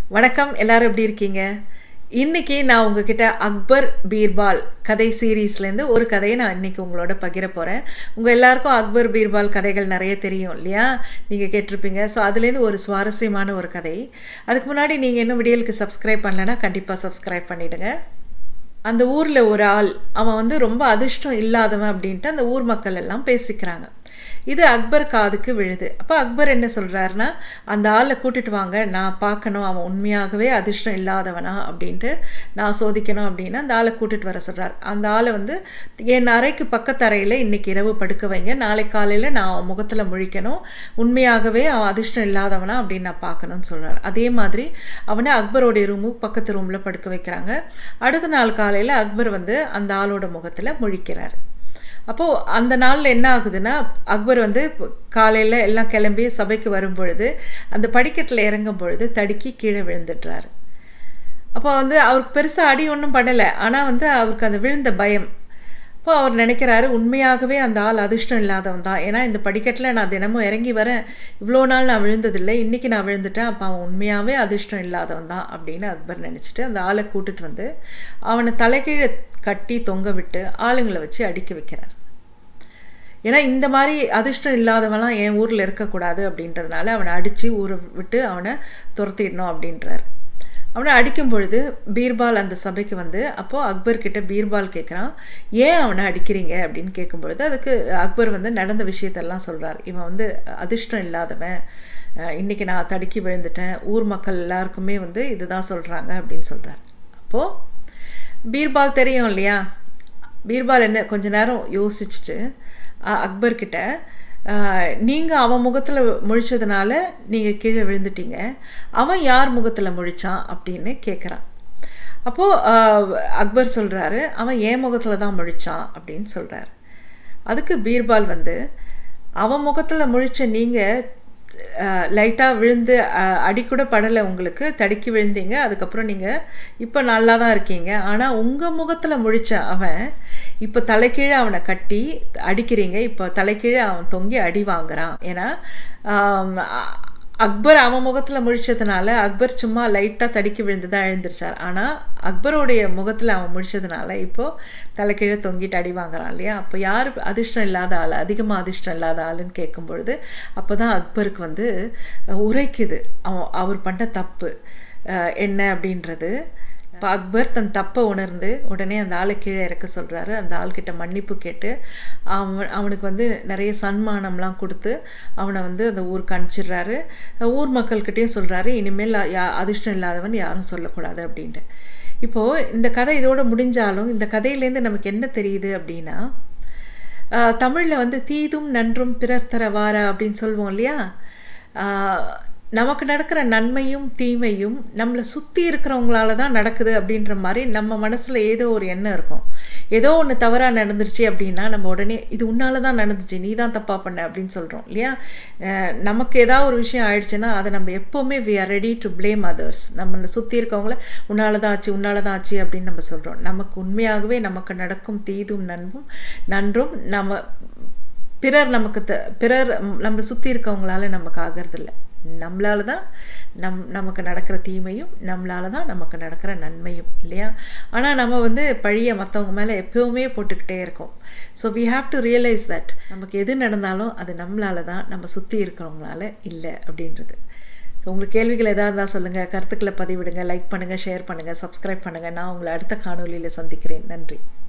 வணக்கம் எல்லாரும் எப்படி இருக்கீங்க இன்னைக்கு நான் உங்ககிட்ட அக்பர் பீர்பால் கதை சீரீஸ்லேருந்து ஒரு கதையை நான் இன்னைக்கு உங்களோட பகிர போகிறேன் உங்கள் எல்லாருக்கும் அக்பர் பீர்பால் கதைகள் நிறைய தெரியும் இல்லையா நீங்கள் கேட்டிருப்பீங்க ஸோ அதுலேருந்து ஒரு சுவாரஸ்யமான ஒரு கதை அதுக்கு முன்னாடி நீங்கள் இன்னும் விடியலுக்கு சப்ஸ்கிரைப் பண்ணலைன்னா கண்டிப்பாக சப்ஸ்கிரைப் பண்ணிவிடுங்க அந்த ஊரில் ஒரு ஆள் அவன் வந்து ரொம்ப அதிர்ஷ்டம் இல்லாதவன் அப்படின்ட்டு அந்த ஊர் மக்கள் எல்லாம் பேசிக்கிறாங்க இது அக்பர் காதுக்கு விழுது அப்போ அக்பர் என்ன சொல்கிறாருன்னா அந்த ஆளை கூட்டிட்டு வாங்க நான் பார்க்கணும் அவன் உண்மையாகவே அதிர்ஷ்டம் இல்லாதவனா அப்படின்ட்டு நான் சோதிக்கணும் அப்படின்னு அந்த ஆளை கூட்டிட்டு வர சொல்கிறார் அந்த ஆளை வந்து என் அறைக்கு பக்கத்தரையில் இன்னைக்கு இரவு படுக்க வைங்க நாளை காலையில் நான் அவன் முகத்தில் முழிக்கணும் உண்மையாகவே அவன் அதிர்ஷ்டம் இல்லாதவனா அப்படின்னு நான் பார்க்கணும்னு சொல்கிறார் அதே மாதிரி அவனை அக்பரோடைய ரூமு பக்கத்து ரூமில் படுக்க வைக்கிறாங்க அடுத்த நாள் காலையில் அக்பர் வந்து அந்த ஆளோட முகத்தில் முழிக்கிறார் அப்போது அந்த நாளில் என்ன ஆகுதுன்னா அக்பர் வந்து காலையில் எல்லாம் கிளம்பி சபைக்கு வரும் பொழுது அந்த படிக்கட்டில் இறங்கும் பொழுது தடுக்கி கீழே விழுந்துடுறாரு அப்போ வந்து அவருக்கு பெருசாக அடி ஒன்றும் பண்ணலை ஆனால் வந்து அவருக்கு அந்த விழுந்த பயம் அப்போ அவர் நினைக்கிறாரு உண்மையாகவே அந்த ஆள் அதிர்ஷ்டம் இல்லாதவன் தான் ஏன்னா இந்த படிக்கட்டில் நான் தினமும் இறங்கி வரேன் இவ்வளோ நாள் நான் விழுந்ததில்லை இன்றைக்கி நான் விழுந்துட்டேன் அப்போ அவன் உண்மையாகவே அதிர்ஷ்டம் இல்லாதவன் தான் அப்படின்னு அக்பர் நினச்சிட்டு அந்த ஆளை கூட்டிட்டு வந்து அவனை தலைகீழே கட்டி தொங்க விட்டு ஆளுங்களை வச்சு அடிக்க வைக்கிறார் ஏன்னா இந்த மாதிரி அதிர்ஷ்டம் இல்லாதவன்லாம் என் ஊரில் இருக்கக்கூடாது அப்படின்றதுனால அவனை அடித்து ஊரை விட்டு அவனை துரத்திடணும் அப்படின்றார் அவனை அடிக்கும் பொழுது பீர்பால் அந்த சபைக்கு வந்து அப்போது அக்பர் கிட்ட பீர்பால் கேட்குறான் ஏன் அவனை அடிக்கிறீங்க அப்படின்னு கேட்கும் பொழுது அதுக்கு அக்பர் வந்து நடந்த விஷயத்தெல்லாம் சொல்கிறார் இவன் வந்து அதிர்ஷ்டம் இல்லாதவன் இன்றைக்கி நான் தடுக்கி விழுந்துட்டேன் ஊர் மக்கள் எல்லாருக்குமே வந்து இதுதான் சொல்கிறாங்க அப்படின்னு சொல்கிறார் அப்போது பீர்பால் தெரியும் இல்லையா பீர்பால் என்ன கொஞ்ச நேரம் யோசிச்சுட்டு அக்பர்கிட்ட நீங்கள் அவன் முகத்தில் முழிச்சதுனால நீங்கள் கீழே விழுந்துட்டீங்க அவன் யார் முகத்தில் முழிச்சான் அப்படின்னு கேட்குறான் அப்போது அக்பர் சொல்கிறாரு அவன் என் முகத்தில் தான் முழிச்சான் அப்படின்னு சொல்கிறாரு அதுக்கு பீர்பால் வந்து அவன் முகத்தில் முழிச்ச நீங்கள் லைட்டாக விழுந்து அடி கூட படலை உங்களுக்கு தடுக்கி விழுந்தீங்க அதுக்கப்புறம் நீங்கள் இப்போ நல்லா தான் இருக்கீங்க ஆனால் உங்கள் முகத்தில் முழிச்ச அவன் இப்போ தலைக்கீழே அவனை கட்டி அடிக்கிறீங்க இப்போ தலைக்கீழே அவன் தொங்கி அடி வாங்குறான் ஏன்னா அக்பர் அவன் முகத்தில் முழிச்சதுனால அக்பர் சும்மா லைட்டாக தடுக்கி விழுந்து தான் எழுந்திருச்சார் ஆனால் அக்பருடைய முகத்தில் அவன் முழிச்சதுனால இப்போது தலைக்கீழே தொங்கிட்டு அடி வாங்குறான் இல்லையா அப்போ யார் அதிர்ஷ்டம் இல்லாத ஆள் அதிகமாக அதிர்ஷ்டம் இல்லாத ஆளுன்னு கேட்கும் பொழுது அப்போ தான் அக்பருக்கு வந்து உரைக்குது அவன் அவர் பண்ண தப்பு என்ன அப்படின்றது இப்போ அக்பர் தன் தப்பை உணர்ந்து உடனே அந்த ஆளை கீழே இறக்க சொல்கிறாரு அந்த ஆள்கிட்ட மன்னிப்பு கேட்டு அவன் அவனுக்கு வந்து நிறைய சன்மானம்லாம் கொடுத்து அவனை வந்து அந்த ஊருக்கு அனுப்பிச்சிடுறாரு ஊர் மக்கள்கிட்டையும் சொல்கிறாரு இனிமேல் யா அதிர்ஷ்டம் இல்லாதவன் யாரும் சொல்லக்கூடாது அப்படின்ட்டு இப்போது இந்த கதை இதோட முடிஞ்சாலும் இந்த கதையிலேருந்து நமக்கு என்ன தெரியுது அப்படின்னா தமிழில் வந்து தீதும் நன்றும் பிறர் தரவார அப்படின்னு சொல்லுவோம் இல்லையா நமக்கு நடக்கிற நன்மையும் தீமையும் நம்மளை சுற்றி இருக்கிறவங்களால தான் நடக்குது அப்படின்ற மாதிரி நம்ம மனசில் ஏதோ ஒரு எண்ணம் இருக்கும் ஏதோ ஒன்று தவறாக நடந்துருச்சு அப்படின்னா நம்ம உடனே இது உன்னால தான் நடந்துச்சு நீ தான் தப்பாக பண்ண அப்படின்னு சொல்கிறோம் இல்லையா நமக்கு ஏதாவது ஒரு விஷயம் ஆயிடுச்சுன்னா அதை நம்ம எப்போவுமே we are ready to blame others நம்மளை சுற்றி இருக்கவங்கள உன்னால தான் ஆச்சு உன்னால தான் ஆச்சு அப்படின்னு நம்ம சொல்கிறோம் நமக்கு உண்மையாகவே நமக்கு நடக்கும் தீதும் நன்பும் நன்றும் நம்ம பிறர் நமக்கு த பிறர் நம்மளை சுற்றி இருக்கவங்களால நமக்கு ஆகிறதில்ல நம்மளால தான் நம் நமக்கு நடக்கிற தீமையும் நம்மளால தான் நமக்கு நடக்கிற நன்மையும் இல்லையா ஆனால் நம்ம வந்து பழிய மற்றவங்க மேலே எப்போவுமே போட்டுக்கிட்டே இருக்கோம் so we have to realise that நமக்கு எது நடந்தாலும் அது நம்மளால தான் நம்ம சுற்றி இருக்கிறவங்களால இல்லை அப்படின்றது ஸோ உங்களுக்கு கேள்விகள் எதாக இருந்தால் சொல்லுங்கள் கருத்துக்களை பதிவிடுங்க லைக் பண்ணுங்கள் ஷேர் பண்ணுங்கள் சப்ஸ்கிரைப் பண்ணுங்கள் நான் உங்களை அடுத்த காணொலியில் சந்திக்கிறேன் நன்றி